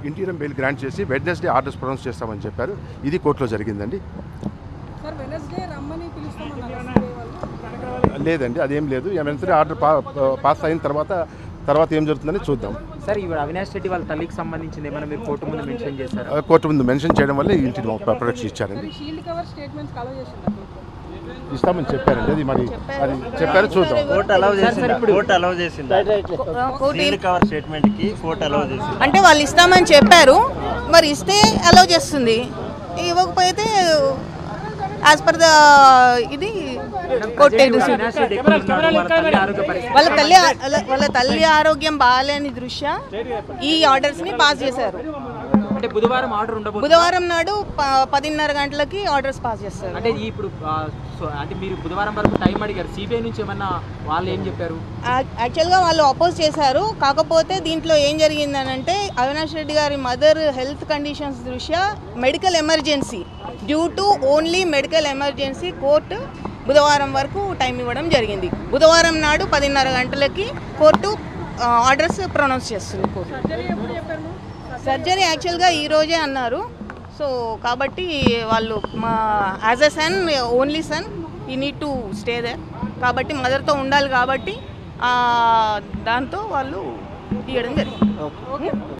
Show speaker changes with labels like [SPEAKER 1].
[SPEAKER 1] Interim bail grant చేసి Wednesday orders pronounce చేస్తామని చెప్పారు ఇది కోర్టులో జరిగిందండి
[SPEAKER 2] సార్ వెనస్డే రమ్మని పిలుస్తామన్నారు SBI వాళ్ళు.
[SPEAKER 1] లేదండి అదేం లేదు వెంటనే ఆర్డర్ పా పాస్ అయిన తర్వాత తర్వాత ఏం జరుగుతుందని చూద్దాం
[SPEAKER 3] సార్ ఇప్పుడు అవినాష్ రెడ్డి వాళ్ళ తల్లికి సంబంధించింది ఏమైనా మీరు కోర్టు ముందు మెన్షన్ చేశారు
[SPEAKER 1] ఆ, కోర్టు ముందు మెన్షన్ చేయడం వల్ల ఇంటి ప్రొడక్ట్స్ ఇచ్చారండి
[SPEAKER 2] మరి షీల్డ్ కవర్ స్టేట్మెంట్స్ అలౌ చేసిందా
[SPEAKER 1] ఇస్తామని చెప్పారండి అది మరి అది చెప్పారు చూద్దాం
[SPEAKER 4] కోర్టు అలౌ చేసింది
[SPEAKER 3] ఇప్పుడు-
[SPEAKER 4] కోర్టు అలౌ చేసింది
[SPEAKER 5] కోర్టు
[SPEAKER 4] సీల్ కవర్ స్టేట్మెంట్ కి కోర్టు అలౌ చేసింది
[SPEAKER 5] అంటే వాళ్ళు ఇస్తామని చెప్పారు మరి ఇస్తే అలౌ చేస్తుంది ఇవ్వకపోతే యాజ్ పర్ ద ఇది కోర్టు
[SPEAKER 3] అవినాష్ రెడ్డి ఎక్కడ ఉన్నాడు? వాళ్ళ తల్లి ఆరోగ్య పరిస్థితి
[SPEAKER 5] వాళ్ళ తల్లి వాళ్ళ- వాళ్ళ తల్లి ఆరోగ్యం బాగాలేని దృష్ట్యా ఈ ఆర్డర్స్ ని పాస్ చేశారు
[SPEAKER 3] అంటే బుధవారం ఆర్డర్ ఉండబోతుంది
[SPEAKER 5] బుధవారం నాడు ప- పదిన్నర గంటలకి ఆర్డర్స్ పాస్ చేస్తారు
[SPEAKER 3] అంటే ఈ ఇప్పుడు ఆ, సో అంటే మీరు బుధవారం వరకు టైం అడిగారు సిబిఐ నుంచి ఏమన్నా వాళ్ళు ఏం చెప్పారు
[SPEAKER 5] యాక్- యాక్చువల్గా వాళ్ళు అపోజ్ చేశారు కాకపోతే దీంట్లో ఏం జరిగిందనంటే అవినాష్ రెడ్డి గారి మదర్ హెల్త్ కండిషన్స్ దృష్ట్యా medical emergency due to only medical emergency court బుధవారం వరకు టైం ఇవ్వడం జరిగింది బుధవారం నాడు పదిన్నర గంటలకి కోర్టు ఆ, ఆర్డర్స్ ప్రొనౌన్స్ చేస్తుంది కోర్టు
[SPEAKER 2] సర్జరీ ఎప్పుడు చెప్పారు మ్యామ్?
[SPEAKER 5] సర్జరీ యాక్చువల్గా ఈ రోజే అన్నారు సో కాబట్టి వాళ్ళు మా as a son only son ఈ నీడ్ టు స్టే దేర్ కాబట్టి మదర్తో ఉండాలి కాబట్టి ఆ, దాంతో వాళ్ళు ఇవ్వడం జరిగింది